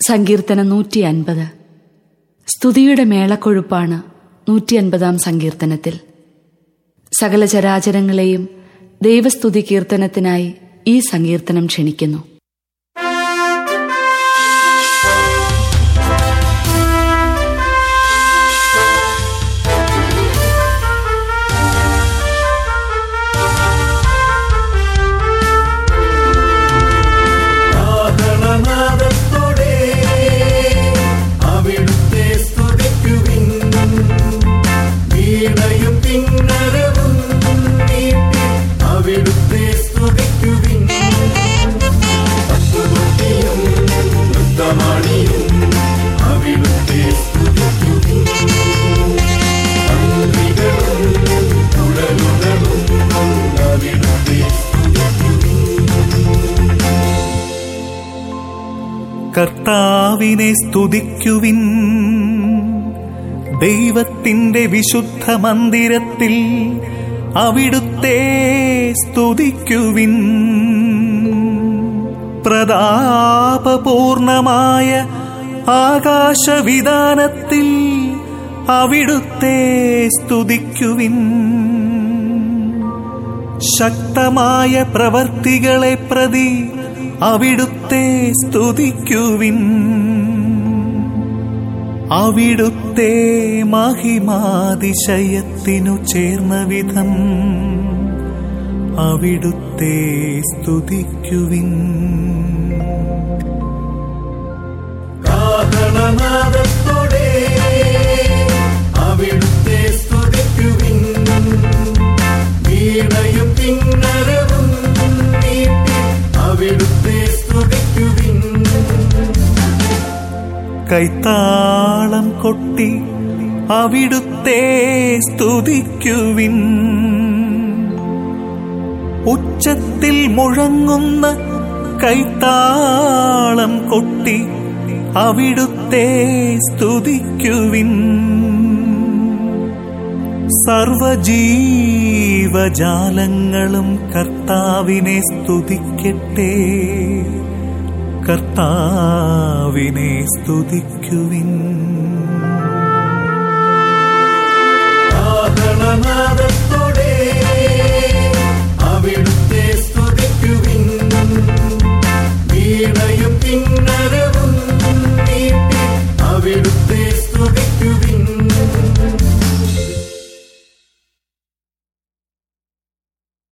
സങ്കീർത്തനം നൂറ്റി അൻപത് സ്തുതിയുടെ മേളക്കൊഴുപ്പാണ് നൂറ്റി അൻപതാം സങ്കീർത്തനത്തിൽ സകല ചരാചരങ്ങളെയും ദൈവസ്തുതി കീർത്തനത്തിനായി ഈ സങ്കീർത്തനം ക്ഷണിക്കുന്നു ആഹ്ലാദത്തോടെ അവിടുത്തെ സ്തുതിക്കുവിൻ വീണയും കിന്നരവും നീട്ടി അവിടുത്തെ സ്തുതിക്കുവിൻ പത്തുകൊട്ടിയും നൃത്തമാണിയും അവിടുത്തെ സ്തുതിക്കുവിൻ തന്ത്രികളും കുഴലുകളും അവിടുത്തെ സ്തുതിക്കുവിൻ കർത്താവിനെ സ്തുതിക്കുവിൻ ദൈവത്തിന്റെ വിശുദ്ധ മന്ദിരത്തിൽ അവിടുത്തെ സ്തുതിക്കുവിൻ പ്രതാപപൂർണമായ ആകാശവിധാനത്തിൽ അവിടുത്തെ സ്തുതിക്കുവിൻ ശക്തമായ പ്രവർത്തികളെ പ്രതി അവിടുത്തെ സ്തുതിക്കുവിൻ അവിടുത്തെ മഹിമാതിശയത്തിനു ചേർന്ന വിധം അവിടുത്തെ സ്തുതിക്കുവിൻ കാഹളനാദത്തോടെ അവിടുത്തെ സ്തുതിക്കുവിൻ വീണയും കിന്നരവും നീട്ടി അവിടുത്തെ സ്തുതിക്കുവിൻ കൈത്താളം കൊട്ടി അവിടുത്തെ സ്തുതിക്കുവിൻ ഉച്ചത്തിൽ മുഴങ്ങുന്ന കൈത്താളം കൊട്ടി അവിടുത്തെ സ്തുതിക്കുവിൻ സർവജീവജാലങ്ങളും കർത്താവിനെ സ്തുതിക്കട്ടെ കർത്താവിനെ സ്തുതിക്കുവിൻ